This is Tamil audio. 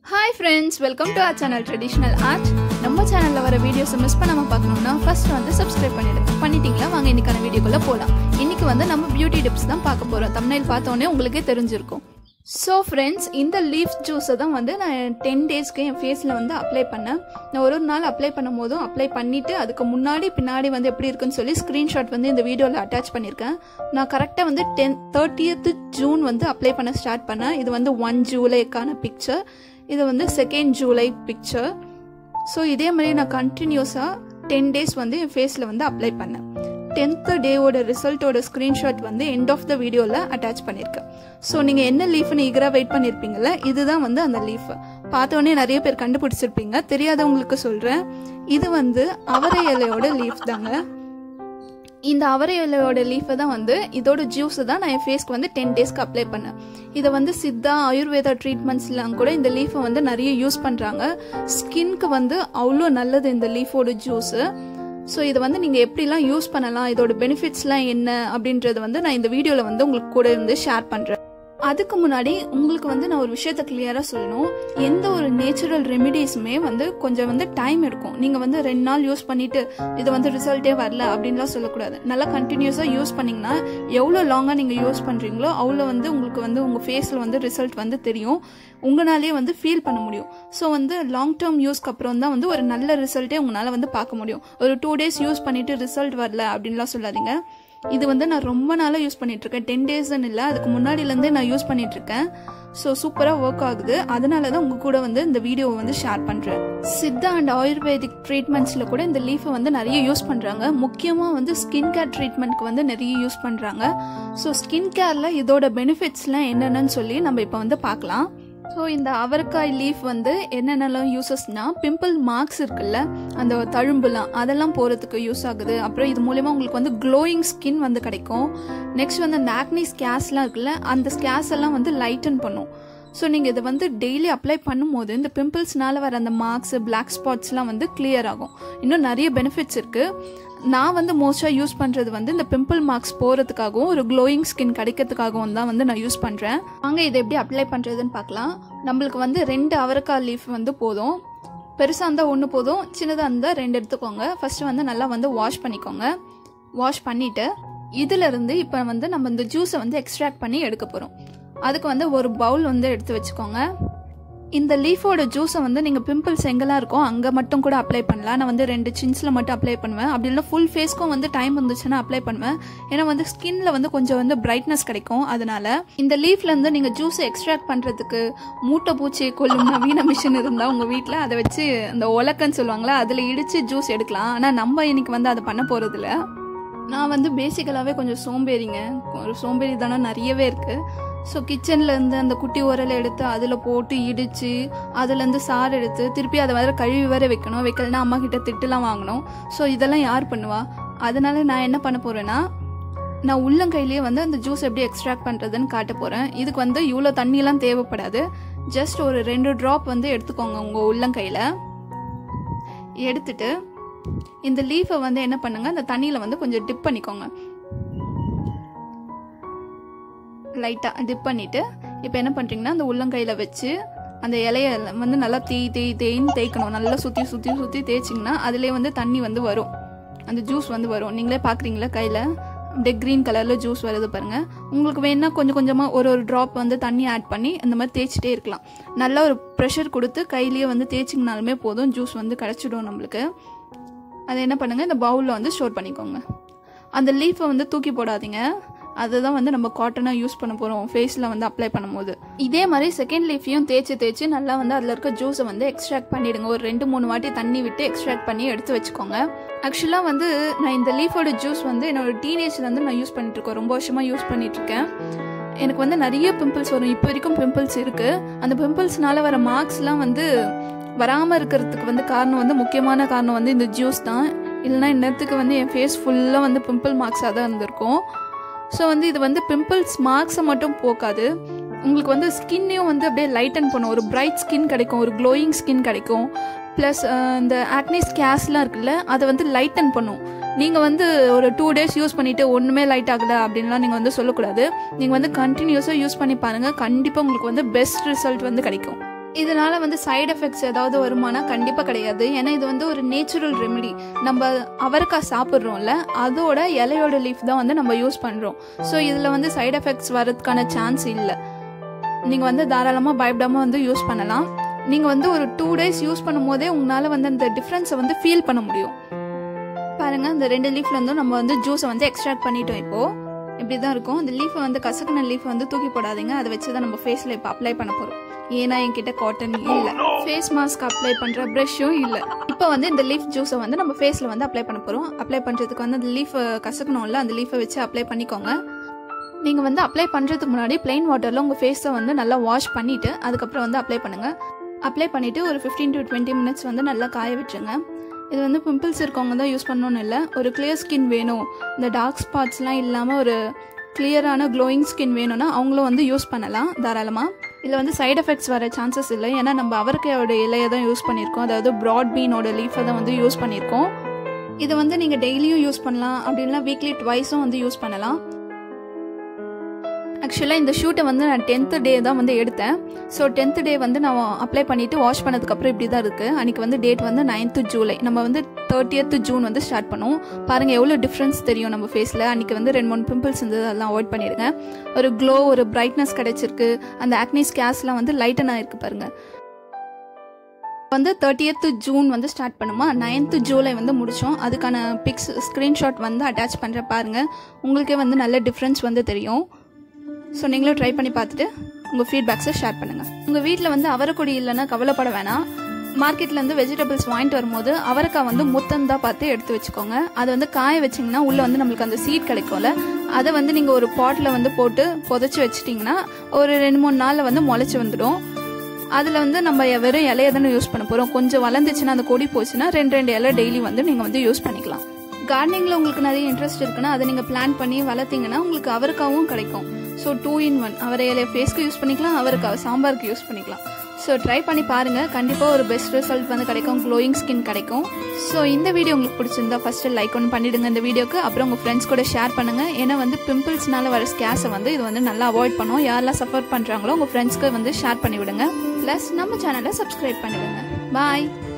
hi friends welcome to our channel traditional art நம்ம சேனலில் வர வீடியோஸை மிஸ் பண்ணாமல் பார்க்கணும்னா ஃபர்ஸ்ட் வந்து சப்ஸ்கிரைப் பண்ணிடுங்க பண்ணிட்டீங்களா வாங்க இன்னைக்கான வீடியோக்குள்ளே போகலாம் இன்னைக்கு வந்து நம்ம பியூட்டி டிப்ஸ் தான் பார்க்க போகிறோம் தமிழில் பார்த்தோன்னே உங்களுக்கே தெரிஞ்சிருக்கும் ஸோ ஃப்ரெண்ட்ஸ் இந்த லீஃப் ஜூஸை தான் வந்து நான் டென் டேஸ்க்கு என் ஃபேஸில் வந்து அப்ளை பண்ணேன் நான் ஒரு ஒரு நாள் அப்ளை பண்ணும் போதும் அப்ளை பண்ணிவிட்டு அதுக்கு முன்னாடி பின்னாடி வந்து எப்படி இருக்குன்னு சொல்லி ஸ்க்ரீன்ஷாட் வந்து இந்த வீடியோவில் அட்டாச் பண்ணியிருக்கேன் நான் கரெக்டாக வந்து டென் தேர்ட்டியத்து ஜூன் வந்து அப்ளை பண்ண ஸ்டார்ட் பண்ணேன் இது வந்து ஒன் ஜூலைக்கான பிக்சர் இது வந்து செகண்ட் ஜூலை பிக்சர் ஸோ இதே மாதிரி நான் கண்டினியூஸாக டென் டேஸ் வந்து என் ஃபேஸில் வந்து அப்ளை பண்ணேன் டென்த்து டேவோட ரிசல்ட்டோட ஸ்க்ரீன்ஷாட் வந்து எண்ட் ஆஃப் த வீடியோவில் அட்டாச் பண்ணியிருக்கேன் ஸோ நீங்கள் என்ன லீஃப்னு ஈகராக வெயிட் பண்ணியிருப்பீங்கல்ல இதுதான் வந்து அந்த லீஃப் பார்த்தோன்னே நிறைய பேர் கண்டுபிடிச்சிருப்பீங்க தெரியாதவங்களுக்கு சொல்கிறேன் இது வந்து அவரை இலையோட லீஃப் தாங்க இந்த அவரை இலையோட லீஃபை தான் வந்து இதோட ஜூஸை தான் நான் என் ஃபேஸ்க்கு வந்து டென் டேஸ்க்கு அப்ளை பண்ணேன் இதை வந்து சித்தா ஆயுர்வேதா ட்ரீட்மெண்ட்ஸ்லாம் கூட இந்த லீஃபை வந்து நிறைய யூஸ் பண்ணுறாங்க ஸ்கின்க்கு வந்து அவ்வளோ நல்லது இந்த லீஃபோட ஜூஸு ஸோ இதை வந்து நீங்கள் எப்படிலாம் யூஸ் பண்ணலாம் இதோட பெனிஃபிட்ஸ்லாம் என்ன அப்படின்றது வந்து நான் இந்த வீடியோவில் வந்து உங்களுக்கு கூட இருந்து ஷேர் பண்ணுறேன் அதுக்கு முன்னாடி உங்களுக்கு வந்து நான் ஒரு விஷயத்த கிளியராக சொல்லணும் எந்த ஒரு நேச்சுரல் ரெமிடிஸுமே வந்து கொஞ்சம் வந்து டைம் எடுக்கும் நீங்கள் வந்து ரெண்டு நாள் யூஸ் பண்ணிட்டு இது வந்து ரிசல்ட்டே வரல அப்படின்லாம் சொல்லக்கூடாது நல்லா கண்டினியூஸாக யூஸ் பண்ணிங்கன்னா எவ்வளோ லாங்காக நீங்கள் யூஸ் பண்ணுறீங்களோ அவ்வளோ வந்து உங்களுக்கு வந்து உங்கள் ஃபேஸில் வந்து ரிசல்ட் வந்து தெரியும் உங்களாலே வந்து ஃபீல் பண்ண முடியும் ஸோ வந்து லாங் டேர்ம் யூஸ்க்கு அப்புறம் தான் வந்து ஒரு நல்ல ரிசல்ட்டே உங்களால் வந்து பார்க்க முடியும் ஒரு டூ டேஸ் யூஸ் பண்ணிட்டு ரிசல்ட் வரல அப்படின்லாம் சொல்லாதீங்க இது வந்து நான் ரொம்ப நாளாக யூஸ் பண்ணிட்டு இருக்கேன் டென் டேஸ்ன்னு இல்லை அதுக்கு முன்னாடிலேருந்தே நான் யூஸ் பண்ணிட்டு இருக்கேன் ஸோ சூப்பராக ஒர்க் ஆகுது அதனால தான் உங்கள் கூட வந்து இந்த வீடியோவை வந்து ஷேர் பண்ணுறேன் சித்தா அண்ட் ஆயுர்வேதிக் ட்ரீட்மெண்ட்ஸில் கூட இந்த லீஃபை வந்து நிறைய யூஸ் பண்ணுறாங்க முக்கியமாக வந்து ஸ்கின் கேர் ட்ரீட்மெண்ட்க்கு வந்து நிறைய யூஸ் பண்ணுறாங்க ஸோ ஸ்கின் கேரில் இதோட பெனிஃபிட்ஸ்லாம் என்னென்னு சொல்லி நம்ம இப்போ வந்து பார்க்கலாம் ஸோ இந்த அவரைக்காய் லீஃப் வந்து என்னென்னலாம் யூசஸ்னா பிம்பிள் மார்க்ஸ் இருக்குல்ல அந்த தழும்புலாம் அதெல்லாம் போகிறதுக்கு யூஸ் ஆகுது அப்புறம் இது மூலயமா உங்களுக்கு வந்து க்ளோயிங் ஸ்கின் வந்து கிடைக்கும் நெக்ஸ்ட் வந்து அந்த ஆக்னி ஸ்கேஸ்லாம் இருக்குல்ல அந்த ஸ்கேஸ் எல்லாம் வந்து லைட்டன் பண்ணும் ஸோ நீங்கள் இதை வந்து டெய்லி அப்ளை பண்ணும்போது இந்த பிம்பிள்ஸ்னால வர அந்த மார்க்ஸ் பிளாக் ஸ்பாட்ஸ்லாம் வந்து கிளியர் ஆகும் இன்னும் நிறைய பெனிஃபிட்ஸ் இருக்குது நான் வந்து மோஸ்ட்டாக யூஸ் பண்ணுறது வந்து இந்த பிம்பிள் மார்க்ஸ் போகிறதுக்காகவும் ஒரு க்ளோயிங் ஸ்கின் கிடைக்கிறதுக்காகவும் தான் வந்து நான் யூஸ் பண்ணுறேன் வாங்க இதை எப்படி அப்ளை பண்ணுறதுன்னு பார்க்கலாம் நம்மளுக்கு வந்து ரெண்டு அவரைக்காய் லீஃப் வந்து போதும் பெருசாக இருந்தால் ஒன்று போதும் சின்னதாக இருந்தால் ரெண்டு எடுத்துக்கோங்க ஃபஸ்ட்டு வந்து நல்லா வந்து வாஷ் பண்ணிக்கோங்க வாஷ் பண்ணிவிட்டு இதிலிருந்து இப்போ வந்து நம்ம இந்த ஜூஸை வந்து எக்ஸ்ட்ராக்ட் பண்ணி எடுக்க போகிறோம் அதுக்கு வந்து ஒரு பவுல் வந்து எடுத்து வச்சுக்கோங்க இந்த லீஃபோட ஜூஸை வந்து நீங்கள் பிம்பிள்ஸ் எங்கெல்லாம் இருக்கோ அங்கே மட்டும் கூட அப்ளை பண்ணலாம் நான் வந்து ரெண்டு சின்ஸில் மட்டும் அப்ளை பண்ணுவேன் அப்படி இல்லை ஃபுல் ஃபேஸ்க்கும் வந்து டைம் இருந்துச்சுன்னா அப்ளை பண்ணுவேன் ஏன்னா வந்து ஸ்கின்ல வந்து கொஞ்சம் வந்து பிரைட்னஸ் கிடைக்கும் அதனால இந்த லீஃப்லேருந்து நீங்கள் ஜூஸை எக்ஸ்ட்ராக்ட் பண்ணுறதுக்கு மூட்டை பூச்சி கொல்லும் நவீன மிஷின் இருந்தால் உங்கள் வீட்டில் அதை வச்சு அந்த உலக்கன்னு சொல்லுவாங்களா அதில் இடித்து ஜூஸ் எடுக்கலாம் ஆனால் நம்ம இன்னைக்கு வந்து அதை பண்ண போகிறதில்ல நான் வந்து பேசிக்கலாகவே கொஞ்சம் சோம்பேறிங்க ஒரு சோம்பேறி தானே நிறையவே இருக்குது ஸோ கிச்சன்லேருந்து அந்த குட்டி உரலை எடுத்து அதில் போட்டு இடித்து அதுலேருந்து சாறு எடுத்து திருப்பி அதை வேறு கழுவி வேற வைக்கணும் வைக்கலன்னா அம்மா கிட்ட திட்டுலாம் வாங்கணும் ஸோ இதெல்லாம் யார் பண்ணுவா அதனால நான் என்ன பண்ண போகிறேன்னா நான் உள்ளங்கையிலேயே வந்து அந்த ஜூஸ் எப்படி எக்ஸ்ட்ராக்ட் பண்ணுறதுன்னு காட்ட போகிறேன் இதுக்கு வந்து இவ்வளோ தண்ணியெலாம் தேவைப்படாது ஜஸ்ட் ஒரு ரெண்டு ட்ராப் வந்து எடுத்துக்கோங்க உங்கள் உள்ளங்கையில் எடுத்துட்டு இந்த லீஃபை வந்து என்ன பண்ணுங்க அந்த தண்ணியில் வந்து கொஞ்சம் டிப் பண்ணிக்கோங்க லைட்டாக டிப் பண்ணிவிட்டு இப்போ என்ன பண்ணுறீங்கன்னா அந்த உள்ளங்கையில் வச்சு அந்த இலைய வந்து நல்லா தேய் தேய் தேயின்னு தேய்க்கணும் நல்லா சுற்றி சுற்றி சுற்றி தேய்ச்சிங்கன்னா அதிலே வந்து தண்ணி வந்து வரும் அந்த ஜூஸ் வந்து வரும் நீங்களே பார்க்குறீங்களா கையில் அப்படியே க்ரீன் கலரில் ஜூஸ் வருது பாருங்கள் உங்களுக்கு வேணால் கொஞ்சம் கொஞ்சமாக ஒரு ஒரு ட்ராப் வந்து தண்ணி ஆட் பண்ணி இந்த மாதிரி தேய்ச்சிட்டே இருக்கலாம் நல்லா ஒரு ப்ரெஷர் கொடுத்து கையிலேயே வந்து தேய்ச்சிங்கனாலுமே போதும் ஜூஸ் வந்து கிடச்சிடும் நம்மளுக்கு அதை என்ன பண்ணுங்கள் இந்த பவுலில் வந்து ஸ்டோர் பண்ணிக்கோங்க அந்த லீஃபை வந்து தூக்கி போடாதீங்க அதுதான் வந்து நம்ம காட்டனாக யூஸ் பண்ண போகிறோம் ஃபேஸில் வந்து அப்ளை பண்ணும்போது இதே மாதிரி செகண்ட் லீஃபையும் தேய்ச்சி தேய்ச்சி நல்லா வந்து அதில் இருக்க ஜூஸை வந்து எக்ஸ்ட்ராக்ட் பண்ணிடுங்க ஒரு ரெண்டு மூணு வாட்டி தண்ணி விட்டு எக்ஸ்ட்ராக்ட் பண்ணி எடுத்து வச்சுக்கோங்க ஆக்சுவலாக வந்து நான் இந்த லீஃபோட ஜூஸ் வந்து என்னோட டீனேஜ்லேருந்து நான் யூஸ் பண்ணிட்டு இருக்கேன் ரொம்ப வருஷமாக யூஸ் பண்ணிட்டு இருக்கேன் எனக்கு வந்து நிறைய பிம்பிள்ஸ் வரும் இப்போ வரைக்கும் பிம்பிள்ஸ் இருக்குது அந்த பிம்பிள்ஸ்னால வர மார்க்ஸ்லாம் வந்து வராமல் இருக்கிறதுக்கு வந்து காரணம் வந்து முக்கியமான காரணம் வந்து இந்த ஜூஸ் தான் இல்லைனா இந்நேரத்துக்கு வந்து என் ஃபேஸ் ஃபுல்லாக வந்து பிம்பிள் மார்க்ஸாக தான் இருந்திருக்கும் ஸோ வந்து இது வந்து பிம்பிள்ஸ் மார்க்ஸை மட்டும் போக்காது உங்களுக்கு வந்து ஸ்கின்னையும் வந்து அப்படியே லைட்டன் பண்ணும் ஒரு பிரைட் ஸ்கின் கிடைக்கும் ஒரு க்ளோயிங் ஸ்கின் கிடைக்கும் ப்ளஸ் இந்த ஆக்னி ஸ்கேஸ்லாம் இருக்குல்ல அதை வந்து லைட்டன் பண்ணும் நீங்கள் வந்து ஒரு டூ டேஸ் யூஸ் பண்ணிவிட்டு ஒன்றுமே லைட் ஆகலை அப்படின்லாம் நீங்கள் வந்து சொல்லக்கூடாது நீங்கள் வந்து கண்டினியூஸாக யூஸ் பண்ணி பாருங்கள் கண்டிப்பாக உங்களுக்கு வந்து பெஸ்ட் ரிசல்ட் வந்து கிடைக்கும் இதனால வந்து சைடு எஃபெக்ட்ஸ் ஏதாவது வருமானா கண்டிப்பாக கிடையாது ஏன்னா இது வந்து ஒரு நேச்சுரல் ரெமெடி நம்ம அவரைக்காய் சாப்பிட்றோம்ல அதோட இலையோட லீஃப் தான் வந்து நம்ம யூஸ் பண்ணுறோம் ஸோ இதில் வந்து சைடு எஃபெக்ட்ஸ் வரதுக்கான சான்ஸ் இல்லை நீங்கள் வந்து தாராளமாக பயப்படாமல் வந்து யூஸ் பண்ணலாம் நீங்கள் வந்து ஒரு டூ டேஸ் யூஸ் பண்ணும்போதே உங்களால் வந்து அந்த டிஃப்ரென்ஸை வந்து ஃபீல் பண்ண முடியும் பாருங்கள் இந்த ரெண்டு லீஃப்லேருந்தும் நம்ம வந்து ஜூஸை வந்து எக்ஸ்ட்ராக்ட் பண்ணிட்டோம் இப்போது இப்படி தான் இருக்கும் இந்த லீஃபை வந்து கசக்கின லீஃப் வந்து தூக்கி போடாதீங்க அதை வச்சு தான் நம்ம ஃபேஸில் இப்போ அப்ளை பண்ண போகிறோம் ஏன்னா என்கிட்ட காட்டன் இல்லை ஃபேஸ் மாஸ்க் அப்ளை பண்ணுற ப்ரஷ்ஷும் இல்லை இப்போ வந்து இந்த லீஃப் ஜூஸை வந்து நம்ம ஃபேஸில் வந்து அப்ளை பண்ண போகிறோம் அப்ளை பண்ணுறதுக்கு வந்து அந்த லீஃபை கசக்கணும்ல அந்த லீஃபை வச்சு அப்ளை பண்ணிக்கோங்க நீங்கள் வந்து அப்ளை பண்ணுறதுக்கு முன்னாடி பிளெயின் வாட்டரில் உங்கள் ஃபேஸை வந்து நல்லா வாஷ் பண்ணிவிட்டு அதுக்கப்புறம் வந்து அப்ளை பண்ணுங்கள் அப்ளை பண்ணிவிட்டு ஒரு ஃபிஃப்டீன் டு டுவெண்ட்டி மினிட்ஸ் வந்து நல்லா காய விட்டுருங்க இது வந்து பிம்பிள்ஸ் இருக்கவங்க தான் யூஸ் பண்ணணும்னு இல்லை ஒரு கிளியர் ஸ்கின் வேணும் இந்த டார்க் ஸ்பாட்ஸ்லாம் இல்லாமல் ஒரு கிளியரான க்ளோயிங் ஸ்கின் வேணும்னா அவங்களும் வந்து யூஸ் பண்ணலாம் தாராளமாக இதில் வந்து சைடு எஃபெக்ட்ஸ் வர சான்சஸ் இல்லை ஏன்னா நம்ம அவரைக்காயோட இலையை தான் யூஸ் பண்ணியிருக்கோம் அதாவது ப்ராட் பீனோட லீஃபை தான் வந்து யூஸ் பண்ணியிருக்கோம் இதை வந்து நீங்கள் டெய்லியும் யூஸ் பண்ணலாம் அப்படின்னா வீக்லி ட்வைஸும் வந்து யூஸ் பண்ணலாம் ஆக்சுவலாக இந்த ஷூட்டை வந்து நான் டென்த்து டே தான் வந்து எடுத்தேன் ஸோ டென்த்து டே வந்து நான் அப்ளை பண்ணிவிட்டு வாஷ் பண்ணதுக்கப்புறம் இப்படி தான் இருக்குது அன்றைக்கி வந்து டேட் வந்து நைன்த்து ஜூலை நம்ம வந்து தேர்ட்டியத்து ஜூன் வந்து ஸ்டார்ட் பண்ணுவோம் பாருங்கள் எவ்வளோ டிஃப்ரென்ஸ் தெரியும் நம்ம ஃபேஸில் அன்றைக்கி வந்து ரெண்டு மூணு பிம்பிள்ஸ் இருந்தது அதெல்லாம் அவாய்ட் பண்ணிடுங்க ஒரு க்ளோ ஒரு பிரைட்னஸ் கிடச்சிருக்கு அந்த ஆக்னிஸ் கேஸ்லாம் வந்து லைட்டன் ஆகிருக்கு பாருங்கள் வந்து தேர்ட்டியத்து ஜூன் வந்து ஸ்டார்ட் பண்ணுமா நைன்த்து ஜூலை வந்து முடித்தோம் அதுக்கான பிக்ஸ் ஸ்க்ரீன்ஷாட் வந்து அட்டாச் பண்ணுற பாருங்கள் உங்களுக்கே வந்து நல்ல டிஃப்ரென்ஸ் வந்து தெரியும் ஸோ நீங்களும் ட்ரை பண்ணி பார்த்துட்டு உங்கள் ஃபீட்பேக்ஸை ஷேர் பண்ணுங்கள் உங்கள் வீட்டில் வந்து அவரைக்கொடி இல்லைன்னா கவலைப்பட வேணாம் மார்க்கெட்லேருந்து வெஜிடபிள்ஸ் வாங்கிட்டு வரும்போது அவரைக்காய் வந்து முத்தந்தாக பார்த்து எடுத்து வச்சுக்கோங்க அதை வந்து காய வச்சிங்கன்னா உள்ளே வந்து நம்மளுக்கு அந்த சீட் கிடைக்கும்ல அதை வந்து நீங்கள் ஒரு பாட்டில் வந்து போட்டு புதைச்சி வச்சிட்டிங்கன்னா ஒரு ரெண்டு மூணு நாளில் வந்து முளைச்சி வந்துடும் அதில் வந்து நம்ம வெறும் இலையை தானே யூஸ் பண்ண போகிறோம் கொஞ்சம் வளர்ந்துச்சுன்னா அந்த கொடி போச்சுன்னா ரெண்டு ரெண்டு இலை டெய்லி வந்து நீங்கள் வந்து யூஸ் பண்ணிக்கலாம் கார்டனிங்கில் உங்களுக்கு நிறைய இன்ட்ரெஸ்ட் இருக்குன்னா அதை நீங்கள் பிளான் பண்ணி வளர்த்தீங்கன்னா உங்களுக்கு அவரைக்காவும் கிடைக்கும் ஸோ டூ இன் ஒன் அவரை இலைய ஃபேஸ்க்கு யூஸ் பண்ணிக்கலாம் அவரைக்காவை சாம்பாருக்கு யூஸ் பண்ணிக்கலாம் ஸோ ட்ரை பண்ணி பாருங்கள் கண்டிப்பாக ஒரு பெஸ்ட் ரிசல்ட் வந்து கிடைக்கும் க்ளோயிங் ஸ்கின் கிடைக்கும் ஸோ இந்த வீடியோ உங்களுக்கு பிடிச்சிருந்தா ஃபஸ்ட்டு லைக் ஒன்று பண்ணிவிடுங்க இந்த வீடியோக்கு அப்புறம் உங்கள் ஃப்ரெண்ட்ஸ் கூட ஷேர் பண்ணுங்கள் ஏன்னா வந்து பிம்பிள்ஸ்னால வர ஸ்கேஸை வந்து இது வந்து நல்லா அவாய்ட் பண்ணும் யாரெல்லாம் சஃபர் பண்ணுறாங்களோ உங்கள் ஃப்ரெண்ட்ஸ்க்கு வந்து ஷேர் பண்ணி விடுங்க ப்ளஸ் நம்ம சேனலை சப்ஸ்கிரைப் பண்ணிவிடுங்க பாய்